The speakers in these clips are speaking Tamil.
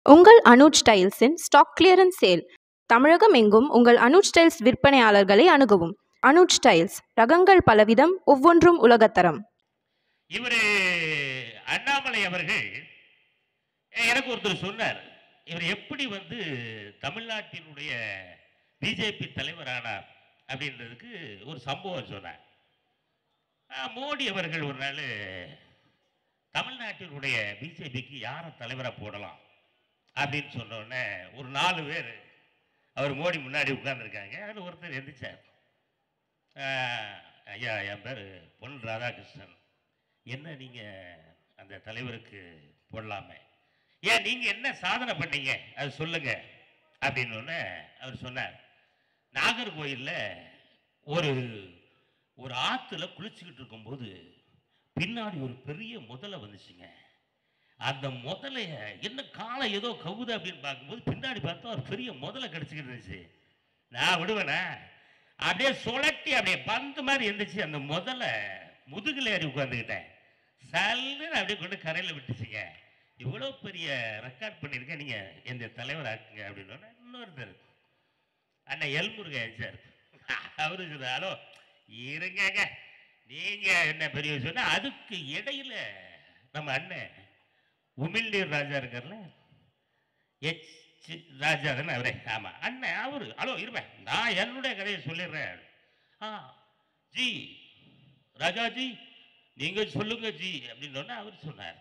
உங்கள் அனுஜ் ஸ்டைல்ஸின் ஸ்டாக் கிளியரன்ஸ் சேல் தமிழகம் எங்கும் உங்கள் அனுஜ் ஸ்டைல்ஸ் விற்பனையாளர்களை அணுகவும் அனுஜ் ஸ்டைல்ஸ் ரகங்கள் பலவிதம் ஒவ்வொன்றும் உலகத்தரம் இவர் அண்ணாமலை அவர்கள் எனக்கு ஒருத்தர் சொன்னார் இவர் எப்படி வந்து தமிழ்நாட்டினுடைய பிஜேபி தலைவரானார் அப்படின்றதுக்கு ஒரு சம்பவம் சொன்னார் ஆ, மோடி அவர்கள் ஒரு நாள் தமிழ்நாட்டினுடைய பிஜேபிக்கு யாரை தலைவராக போடலாம் அப்படின்னு சொன்ன உடனே ஒரு நாலு பேர் அவர் மோடி முன்னாடி உட்கார்ந்திருக்காங்க அதில் ஒருத்தர் எந்திரிச்சார் ஆ, ஐயா என் பேர் பொன் ராதாகிருஷ்ணன் என்ன நீங்கள் அந்த தலைவருக்கு போடலாமே ஏன் நீங்கள் என்ன சாதனை பண்ணீங்க அது சொல்லுங்க அப்படின்னு உடனே அவர் சொன்னார் நாகர்கோயிலில் ஒரு ஒரு ஆற்றுல குளிச்சுக்கிட்டு இருக்கும்போது பின்னாடி ஒரு பெரிய முதலை வந்துச்சுங்க அந்த முதலைய என்ன காலை ஏதோ கவுது அப்படின்னு பார்க்கும்போது பின்னாடி பார்த்தா ஒரு பெரிய முதலை கிடச்சிக்கிட்டு இருந்துச்சு நான் விடுவேனே அப்படியே சுழட்டி அப்படியே பந்து மாதிரி இருந்துச்சு அந்த முதல்ல முதுகுல ஏறி உட்காந்துக்கிட்டேன் சல்லுன்னு அப்படியே கொண்டு கரையில் விட்டுச்சுங்க இவ்வளோ பெரிய ரெக்கார்ட் பண்ணியிருக்கேன் நீங்கள் எந்த தலைவர் ஆக்குங்க அப்படின்னு இன்னொருத்தர் அண்ணன் எல்முருகன் சார் அவரு சொல்றாரு ஹலோ இருங்கங்க நீங்க என்ன பெரிய சொன்னா அதுக்கு இடையில நம்ம அண்ணன் உமிழ்நீர் ராஜா இருக்கார்ல எச் சி- ராஜா தானே அவரே ஆமா அண்ணன் அவரு ஹலோ இருப்பேன் நான் என்னுடைய கதையை சொல்லிடுறேன் ஆ ஜி ராஜாஜி நீங்க சொல்லுங்க ஜி அப்படின்னு அவர் சொன்னார்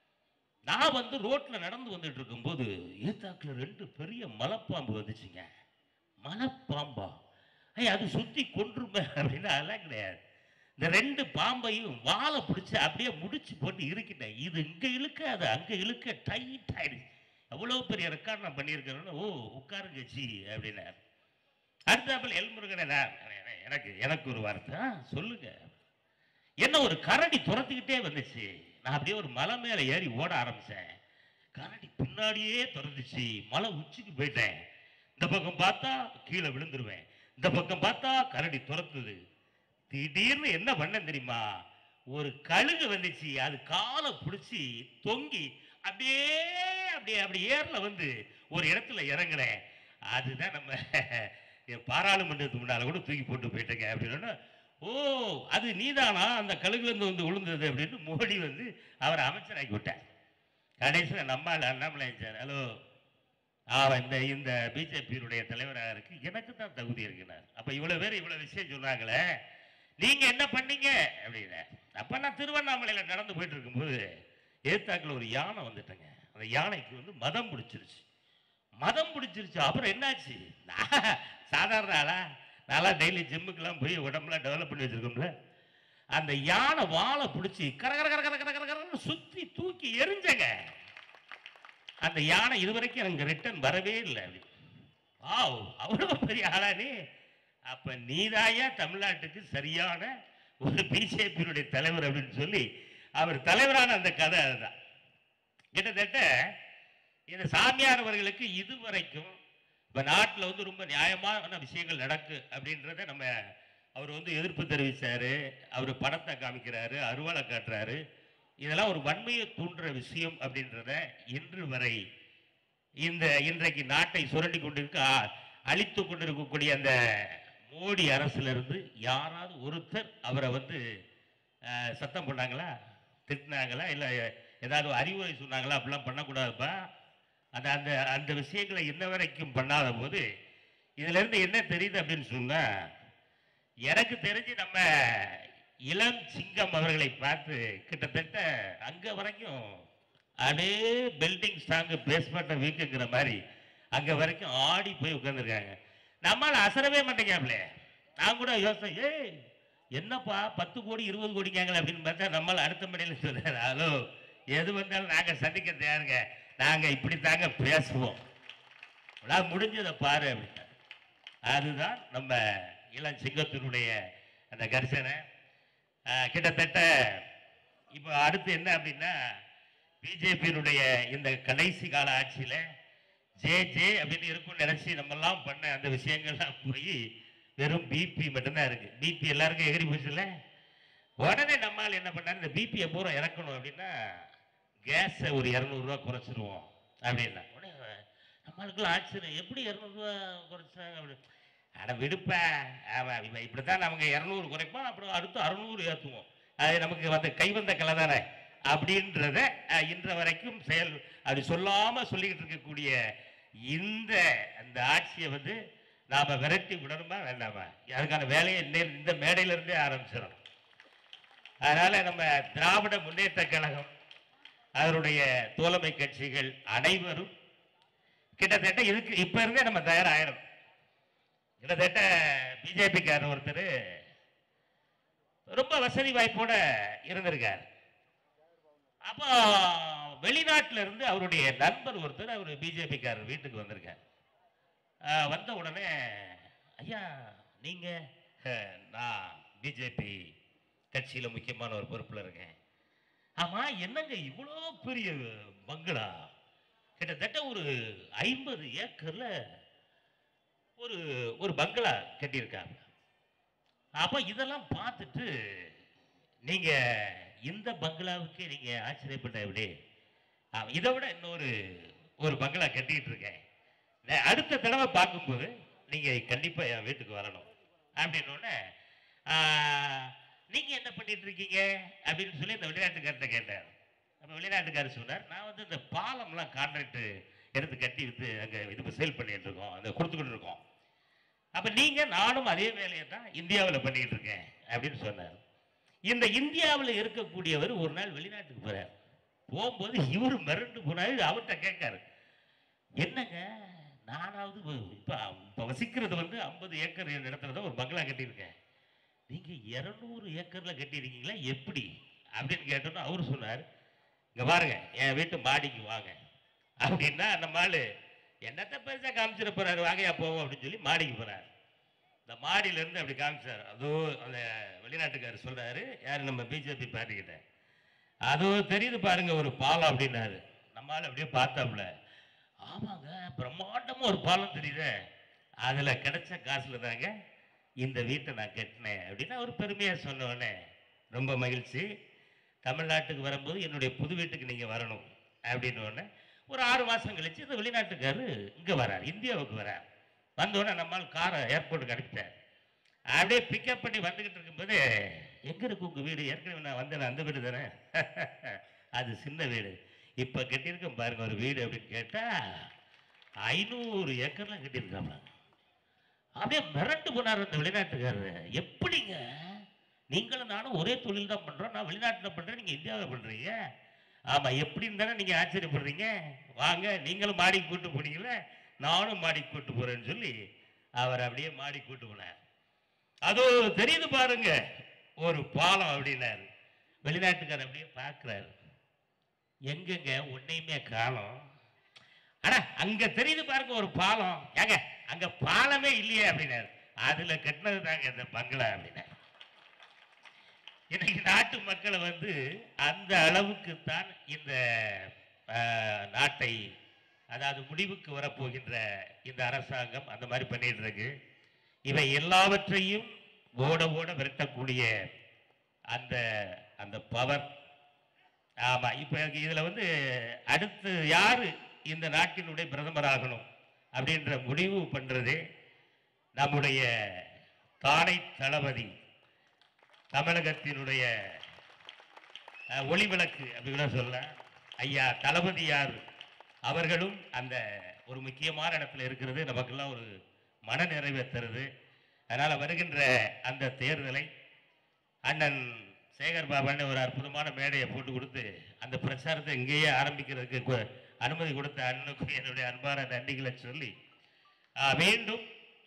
நான் வந்து ரோட்ல நடந்து வந்துட்டு இருக்கும்போது ஏத்தாக்குல ரெண்டு பெரிய மலைப்பாம்பு வந்துச்சுங்க மலைப்பாம்பா ஐய் அது சுத்தி கொன்றுமே அப்படின்னு அதெல்லாம் கிடையாது இந்த ரெண்டு பாம்பையும் வாழை பிடிச்சி அப்படியே முடிச்சு போட்டு இருக்கிட்டேன் இது இங்க இழுக்க அது அங்க இழுக்க டைட் ஆயிடுச்சு எவ்வளவு பெரிய ரெக்கார்ட் நான் பண்ணியிருக்கேன்னு ஓ உட்காருங்க ஜி அப்படின்னார் அடுத்தாப்பில் எல்முருகனை நான் எனக்கு எனக்கு ஒரு வார்த்தை "ஆ, சொல்லுங்க என்ன ஒரு கரடி துரத்திக்கிட்டே வந்துச்சு நான் அப்படியே ஒரு மலை மேலே ஏறி ஓட ஆரம்பிச்சேன் கரடி பின்னாடியே துரத்துச்சு மலை உச்சிக்கு போயிட்டேன் இந்த பக்கம் பார்த்தா கீழே விழுந்துருவேன் இந்த பக்கம் பார்த்தா கரடி துரத்துது திடீர்னு என்ன பண்ணேன் தெரியுமா ஒரு கழுகு வந்துச்சு அது காலை பிடிச்சி தொங்கி அப்படியே அப்படியே அப்படி ஏர்ல வந்து ஒரு இடத்துல இறங்கினேன் அதுதான் நம்ம என் பாராளுமன்றத்துக்கு முன்னால கூட தூக்கி போட்டு போயிட்டேங்க அப்படின்னு ஓ அது நீதானா அந்த கழுகுலேருந்து வந்து விழுந்தது அப்படின்னு மோடி வந்து அவரை அமைச்சராக்கி விட்டார் கடைசியில் நம்மால் அண்ணாமலை சார் ஹலோ அவன் இந்த இந்த பிஜேபியினுடைய தலைவராக இருக்கு எனக்கு தான் தகுதி இருக்கிறார் அப்போ இவ்வளோ பேர் இவ்வளோ விஷயம் சொன்னாங்களே நீங்கள் என்ன பண்ணீங்க அப்படின்னு அப்போ நான் திருவண்ணாமலையில் நடந்து போயிட்டு இருக்கும்போது ஏத்தாக்கில் ஒரு யானை வந்துட்டேங்க அந்த யானைக்கு வந்து மதம் பிடிச்சிருச்சு மதம் பிடிச்சிருச்சு அப்புறம் என்னாச்சு நான் சாதாரண ஆளா நான்லாம் டெய்லி ஜிம்முக்கெல்லாம் போய் உடம்புலாம் டெவலப் பண்ணி வச்சிருக்கோம்ல அந்த யானை வாழை பிடிச்சி கர கர கர கர கர கர கரன்னு சுத்தி தூக்கி எரிஞ்சங்க அந்த யானை இதுவரைக்கும் எனக்கு ரிட்டர்ன் வரவே இல்லை வாவ் அவ்வளோ பெரிய ஆளா நீ அப்ப நீதாயா தமிழ்நாட்டுக்கு சரியான ஒரு பிஜேபியினுடைய தலைவர் அப்படின்னு சொல்லி அவர் தலைவரான அந்த கதை அதுதான் கிட்டத்தட்ட இந்த சாமியார் அவர்களுக்கு இதுவரைக்கும் இப்போ நாட்டில் வந்து ரொம்ப நியாயமான விஷயங்கள் நடக்கு அப்படின்றத நம்ம அவர் வந்து எதிர்ப்பு தெரிவிச்சாரு அவர் படத்தை காமிக்கிறாரு அருவாளை காட்டுறாரு இதெல்லாம் ஒரு வன்மையை தூண்டுற விஷயம் அப்படின்றத இன்று வரை இந்த இன்றைக்கு நாட்டை சுரண்டி கொண்டிருக்க அ- அழித்து கொண்டிருக்கக்கூடிய அந்த மோடி அரசுல இருந்து யாராவது ஒருத்தர் அவரை வந்து அஹ், சத்தம் பண்ணாங்களா திட்டினாங்களா இல்லை ஏதாவது அறிவுரை சொன்னாங்களா அப்படிலாம் பண்ணக்கூடாதுப்பா அந்த அந்த அந்த விஷயங்களை இன்ன வரைக்கும் பண்ணாத போது இதுல இருந்து என்ன தெரியுது அப்படின்னு சொன்னா எனக்கு தெரிஞ்சு நம்ம இளம் சிங்கம் அவர்களை பார்த்து கிட்டத்தட்ட அங்க வரைக்கும் அப்படியே பில்டிங் ஸ்ட்ராங்கு பேஸ்மெண்ட்டை வீக்குங்கிற மாதிரி அங்க வரைக்கும் ஆடி போய் உட்காந்துருக்காங்க நம்மளால அசரவே மாட்டேங்காப்லே நான் கூட யோசனை ஏய் என்னப்பா பத்து கோடி இருபது கோடிக்காங்களே அப்படின்னு பார்த்தா நம்மளால அடுத்த மணியில் சொல்றாரு ஹலோ எது வந்தாலும் நாங்க சந்திக்க தயாருங்க நாங்க இப்படி தாங்க பேசுவோம் நான் முடிஞ்சதை பாரு அப்படின்னா அதுதான் நம்ம இளம் சிங்கத்தினுடைய அந்த கர்சனை ஆஹ், கிட்டத்தட்ட இப்போ அடுத்து என்ன அப்படின்னா பிஜேபியினுடைய இந்த கடைசி கால ஆட்சியில் ஜே ஜே அப்படின்னு இருக்கும்னு நினைச்சு நம்மெல்லாம் பண்ண அந்த விஷயங்கள்லாம் போய் வெறும் பிபி மட்டும்தான் இருக்கு பிபி எல்லாருக்கும் எகிரி போச்சுல்ல உடனே நம்மால் என்ன பண்ணாரு இந்த பிபியை பூரா இறக்கணும் அப்படின்னா கேஸை ஒரு இரநூறுவா குறைச்சிருவோம் அப்படின்னா உடனே நம்மளுக்குலாம் ஆச்சரியம் எப்படி இரநூறுவா குறைச்சாங்க அப்படி அட விடுப்ப அவன் இவன் இப்படித்தான் நமக்கு இரநூறு குறைப்போம் அப்புறம் அடுத்து அறுநூறு ஏற்றுவோம் அது நமக்கு வந்து கைவந்த கலை தானே அப்படின்றத அஹ், இன்ற வரைக்கும் செயல் அப்படி சொல்லாம சொல்லிக்கிட்டு இருக்கக்கூடிய இந்த அந்த ஆட்சியை வந்து நாம விரட்டி விடணுமா வேண்டாமா அதுக்கான வேலையை இன்னே- இந்த மேடையில இருந்தே ஆரம்பிச்சிடும் அதனால நம்ம திராவிட முன்னேற்ற கழகம் அதனுடைய தோழமை கட்சிகள் அனைவரும் கிட்டத்தட்ட இதுக்கு இப்ப இருந்தே நம்ம தயாராகிடும் கிட்டத்தட்ட பிஜேபிக்காரர் ஒருத்தர் ரொம்ப வசதி வாய்ப்போட இருந்திருக்கார் அப்போ வெளிநாட்டுல இருந்து அவருடைய நண்பர் ஒருத்தர் அவர் பிஜேபிக்காரர் வீட்டுக்கு வந்திருக்கார் ஆஹ் வந்த உடனே ஐயா நீங்க "அஹ், நான் பிஜேபி கட்சியில முக்கியமான ஒரு பொறுப்புல இருக்கேன் ஆமா என்னங்க இவ்வளோ பெரிய பங்களா கிட்டத்தட்ட ஒரு ஐம்பது ஏக்கர்ல ஒரு ஒரு பங்களா கட்டியிருக்காங்க அப்ப இதெல்லாம் பார்த்துட்டு நீங்க இந்த பங்களாவுக்கே நீங்க ஆச்சரியப்பட்ட எப்படி ஆ, இதை விட இன்னொரு ஒரு பங்களா கட்டிட்டு இருக்கேன் நான் அடுத்த தடவை பார்க்கும்போது நீங்க கண்டிப்பா என் வீட்டுக்கு வரணும் அப்படின்னு உடனே, ஆ, நீங்க என்ன பண்ணிட்டு இருக்கீங்க அப்படின்னு சொல்லி இந்த வெளிநாட்டுக்கார்ட்ட கேட்டார் அப்ப வெளிநாட்டுக்காரர் சொன்னார் நான் வந்து இந்த பாலம்லாம் கான்ட்ராக்ட் எடுத்து கட்டி வித்து அங்க இது சேல் பண்ணிட்டு இருக்கோம் அந்த கொடுத்துக்கிட்டு இருக்கோம் அப்ப நீங்க நானும் அதே வேலையை தான் இந்தியாவில் பண்ணிட்டு இருக்கேன் அப்படின்னு சொன்னார் இந்த இந்தியாவில் இருக்கக்கூடியவர் ஒரு நாள் வெளிநாட்டுக்கு போறார் போகும்போது இவர் மிரண்டு போனாரு அவர்கிட்ட கேட்காரு என்னங்க நானாவது வ- இப்ப இப்ப வசிக்கிறது வந்து ஐம்பது ஏக்கர் இடத்துல தான் ஒரு பங்களா கட்டியிருக்கேன் நீங்க இருநூறு ஏக்கர்ல கட்டியிருக்கீங்களா எப்படி அப்படின்னு கேட்டோன்னா அவர் சொன்னார் இங்க பாருங்க என் வீட்டு மாடிக்கு வாங்க அப்படின்னா அந்த ஆளு என்னத்த பெருசா காமிச்சிட போறாரு வாங்கயா போவோம் அப்படின்னு சொல்லி மாடிக்கு போறாரு இந்த மாடியில இருந்து அப்படி காமிச்சார் அதோ அந்த வெளிநாட்டுக்காரர் சொல்றாரு யாரு நம்ம பிஜேபி பார்ட்டி கிட்ட அதோ தெரியுது பாருங்க ஒரு பாலம் அப்படின்னாரு நம்மால அப்படியே பார்த்தாப்புல ஆமாங்க பிரம்மாண்டமா ஒரு பாலம் தெரியுதே அதுல கிடைச்ச காசுல தாங்க இந்த வீட்டை நான் கட்டினேன் அப்படின்னு அவர் பெருமையா சொன்ன உடனே ரொம்ப மகிழ்ச்சி தமிழ்நாட்டுக்கு வரும்போது என்னுடைய புது வீட்டுக்கு நீங்க வரணும் அப்படின்னு உடனே ஒரு ஆறு மாசம் கழிச்சு இந்த வெளிநாட்டுக்காரு இங்க வரார் இந்தியாவுக்கு வரார் வந்த உடனே நம்மால் காரை ஏர்போர்ட்டுக்கு அனுப்பிட்டார் அப்படியே பிக்கப் பண்ணி வந்துகிட்டு இருக்கும்போது எங்க இருக்கு உங்க வீடு ஏற்கனவே நான் வந்தேன் அந்த வீடு தானே அது சின்ன வீடு இப்ப கட்டியிருக்கேன் பாருங்க ஒரு வீடு அப்படின்னு கேட்டா ஐநூறு ஏக்கர்லாம் கட்டியிருக்காங்க அப்படியே மிரண்டு போனார் அந்த வெளிநாட்டுக்காரரு எப்படிங்க நீங்களும் நானும் ஒரே தொழில் தான் பண்றோம் நான் வெளிநாட்டில் பண்றேன் நீங்க இந்தியாவில் பண்றீங்க ஆமா எப்படின்னு தானே நீங்க ஆச்சரியப்படுறீங்க வாங்க நீங்களும் மாடி கூட்டு போனீங்களே நானும் மாடி கூட்டு போறேன்னு சொல்லி அவர் அப்படியே மாடி கூட்டு போனார் அதோ தெரியுது பாருங்க ஒரு பாலம் அப்படின்னாரு வெளிநாட்டுக்காரர் அப்படியே பார்க்குறாரு எங்கெங்க உன்னையுமே காலம் அட அங்க தெரியுது பாருங்க ஒரு பாலம் ஏங்க அங்க பாலமே இல்லையே அப்படின்னாரு அதுல கட்டினது தாங்க இந்த பங்களா அப்படின்னாரு இன்னைக்கு நாட்டு மக்களை வந்து அந்த அளவுக்கு தான் இந்த ஆஹ், நாட்டை அதாவது முடிவுக்கு வரப்போகின்ற இந்த அரசாங்கம் அந்த மாதிரி பண்ணிட்டு இருக்கு இவை எல்லாவற்றையும் ஓட ஓட விரட்டக்கூடிய அந்த அந்த பவர் ஆமா இப்ப இதுல வந்து அடுத்து யாரு இந்த நாட்டினுடைய பிரதமர் ஆகணும் அப்படின்ற முடிவு பண்றது நம்முடைய தானை தளபதி தமிழகத்தினுடைய அஹ், ஒளிவிளக்கு அப்படின்னு சொல்ல ஐயா தளபதியார் அவர்களும் அந்த ஒரு முக்கியமான இடத்துல இருக்கிறது நமக்கெல்லாம் ஒரு மன நிறைவை தருது அதனால வருகின்ற அந்த தேர்தலை அண்ணன் சேகர் பாபன் ஒரு அற்புதமான மேடையை போட்டு கொடுத்து அந்த பிரச்சாரத்தை இங்கேயே ஆரம்பிக்கிறதுக்கு கு- அனுமதி கொடுத்த அண்ணனுக்கும் என்னுடைய அன்பான நன்றிகளை சொல்லி ஆஹ், மீண்டும்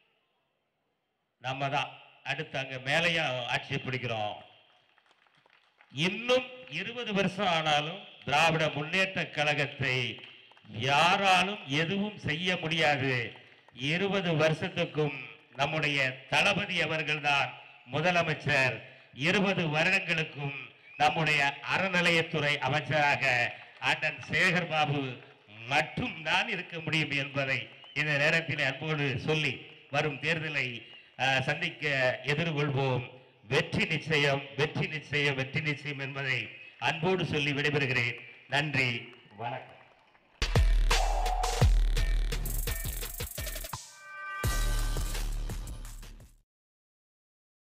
நம்ம தான் அடுத்து அங்க மேலையும் ஆட்சி பிடிக்கிறோம் இன்னும் இருபது வருஷம் ஆனாலும் திராவிட முன்னேற்ற கழகத்தை யாராலும் எதுவும் செய்ய முடியாது இருபது வருஷத்துக்கும் நம்முடைய தளபதி அவர்கள்தான் முதலமைச்சர் இருபது வருடங்களுக்கும் நம்முடைய அறநிலையத்துறை அமைச்சராக அண்ணன் சேகர் பாபு மட்டும் தான் இருக்க முடியும் என்பதை இந்த நேரத்தில் அன்போடு சொல்லி வரும் தேர்தலை அஹ், சந்திக்க எதிர்கொள்வோம் வெற்றி நிச்சயம் வெற்றி நிச்சயம் வெற்றி நிச்சயம் என்பதை அன்போடு சொல்லி விடைபெறுகிறேன் நன்றி வணக்கம்